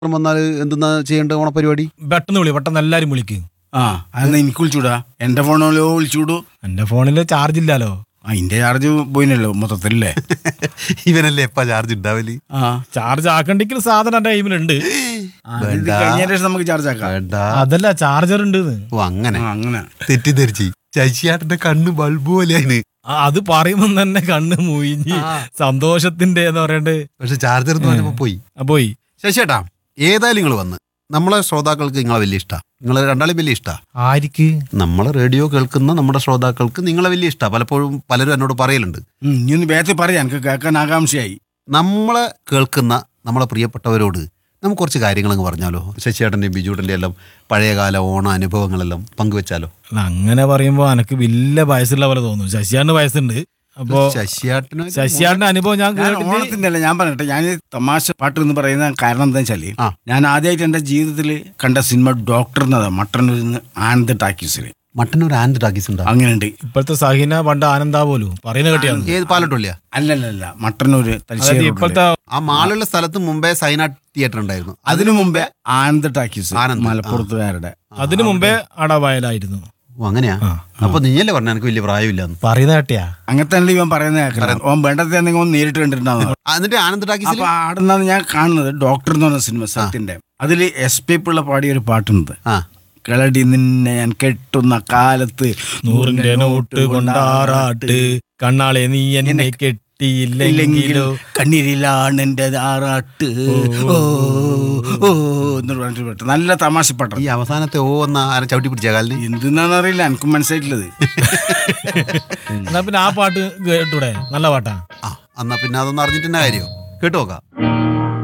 വന്നാൽ എന്തെന്നാ ചെയ്യേണ്ട ഓണപരിപാടി പെട്ടെന്ന് വിളി പെട്ടെന്ന് എല്ലാരും വിളിക്ക് ആ അതെന്നാ എനിക്ക് വിളിച്ചൂടാ എന്റെ ഫോണിലോ വിളിച്ചൂടൂ എന്റെ ഫോണിൽ ചാർജ് ഇല്ലല്ലോ ആ ഇന്റെ ചാർജ് പോയിനല്ലോ മൊത്തത്തിലല്ലേ ഇവനല്ലേ എപ്പാ ചാർജ് ഉണ്ടാവല് ആ ചാർജ് ആക്കണ്ടെങ്കിൽ സാധനം എന്റെ കയ്യിലുണ്ട് ആ, ഇത് കഴിഞ്ഞ ശേഷം നമുക്ക് ചാർജ് ആക്കാം വേണ്ട അതല്ല ചാർജർ ഉണ്ട് ഓ അങ്ങനെ ആ, അങ്ങനെ തെറ്റിദ്ധരിച്ച് ശശിയാട്ടന്റെ കണ്ണ് ബൾബ് പോലെയാണ് അത് പറയുമ്പോ തന്നെ കണ്ണ് മൂയിഞ്ഞ് സന്തോഷത്തിന്റെ എന്ന് പറയണ്ട് പക്ഷെ ചാർജർ എന്ന് പറഞ്ഞപ്പോ പോയി ആ, പോയി ശശിയേട്ടാ ഏതായാലും നിങ്ങൾ വന്ന് നമ്മളെ ശ്രോതാക്കൾക്ക് നിങ്ങളെ വലിയ ഇഷ്ടാ നിങ്ങളെ രണ്ടാളും വലിയ ഇഷ്ടാ ആർക്ക് നമ്മളെ റേഡിയോ കേൾക്കുന്ന നമ്മുടെ ശ്രോതാക്കൾക്ക് നിങ്ങളെ വലിയ ഇഷ്ടാ പലപ്പോഴും പലരും എന്നോട് പറയലുണ്ട് ഉം, ഇനി ഒന്ന് വേഗത്തിൽ പറയാം എനിക്ക് കേൾക്കാൻ ആകാംക്ഷയായി നമ്മളെ കേൾക്കുന്ന നമ്മളെ പ്രിയപ്പെട്ടവരോട് നമുക്ക് കുറച്ച് കാര്യങ്ങളങ്ങ് പറഞ്ഞാലോ ശശിയേട്ടൻ്റെയും ബിജുട്ടൻ്റെ എല്ലാം പഴയകാല ഓണ അനുഭവങ്ങളെല്ലാം പങ്കുവെച്ചാലോ അല്ല, അങ്ങനെ പറയുമ്പോ എനക്ക് വലിയ വയസ്സുള്ള പോലെ തോന്നുന്നു ശശിയാണ്ട് വയസ്സുണ്ട് അപ്പോ ശശിയേട്ടന് ശശിയാടിന്റെ അനുഭവം ഞാൻ ഞാൻ കേട്ടിട്ട് ഓണത്തിന്റെ അല്ല ഞാൻ പറയട്ടെ ഞാൻ ഈ തമാശ പാട്ട് എന്ന് പറയുന്ന കാരണം എന്താ വെച്ചാല് ആ. ഞാൻ ആദ്യമായിട്ട് എന്റെ ജീവിതത്തിൽ കണ്ട സിനിമ ഡോക്ടർ എന്നതാ മട്ടന്നൂരിൽ നിന്ന് ആനന്ദ് ടാക്കീസിൽ മട്ടന്നൂർ ആൻഡ് ടാക്കീസ് ഉണ്ടാ അങ്ങനെയുണ്ട് ഇപ്പോഴത്തെ സഹീന പണ്ട് ആനന്ദാ പോലും പറയുന്ന കേട്ടിയാണ് ഏത് പാലട്ടുള്ളിയാ അല്ലല്ലല്ല മട്ടന്നൂര് അതായത് തലശ്ശേരി ഇപ്പോഴത്തെ ആ മാളുള്ള സ്ഥലത്ത് മുമ്പേ സൈനാട്ട് തിയേറ്റർ ഉണ്ടായിരുന്നു അതിനു മുമ്പേ ആനന്ദ് ടാക്കീസ് ആനന്ദ്, മലപ്പുറത്തുകാരുടെ അതിനു മുമ്പേ അടവയലായിരുന്നു ഓ അങ്ങനെയാ അപ്പൊ നീയല്ലേ പറഞ്ഞ എനിക്ക് വലിയ പ്രായമില്ലാന്ന് പറയുന്ന കേട്ടിയാ അങ്ങനത്തെ അല്ലേ ഇവൻ പറയുന്ന കേൾക്കണം ഓൻ വേണ്ടത്തെ എന്തെങ്കിലും ഓൻ നേരിട്ട് കണ്ടിട്ടുണ്ടാവും ആ, എന്നിട്ട് ആനന്ദ് ടാക്കീസിൽ അപ്പൊ ആടുന്നാണ് ഞാൻ കാണുന്നത് ഡോക്ടർ എന്ന് പറഞ്ഞ സിനിമ സത്യന്റെ അതിൽ എസ് പി പിള്ള പാടിയ ഒരു പാട്ടുണ്ട് ആ കിളടി നിന്നെ ഞാൻ കെട്ടുന്ന കാലത്ത് നൂറിന്റെ നോട്ട് കൊണ്ടാറാട്ട് കണ്ണാളെ നീ എന്നെ കെട്ടിയില്ലെങ്കിലോ കണ്ണീരിലാണ് എന്റെ ആറാട്ട് ഓ ഓ എന്ന് പറഞ്ഞിട്ട് പാട്ട്. നല്ല തമാശ പാട്ടാണ് ഈ അവസാനത്തെ ഓ എന്ന ആരെ ചവിട്ടി പിടിച്ച കാലിന് എന്തെന്നാന്ന് അറിയില്ല എനിക്കും മനസ്സിലായിട്ടുള്ളത് എന്നാ പിന്നെ ആ പാട്ട് കേട്ടൂടെ നല്ല പാട്ടാ ആ എന്നാ പിന്നെ അതൊന്നും അറിഞ്ഞിട്ട് തന്നെ കാര്യം കേട്ടു നോക്കാം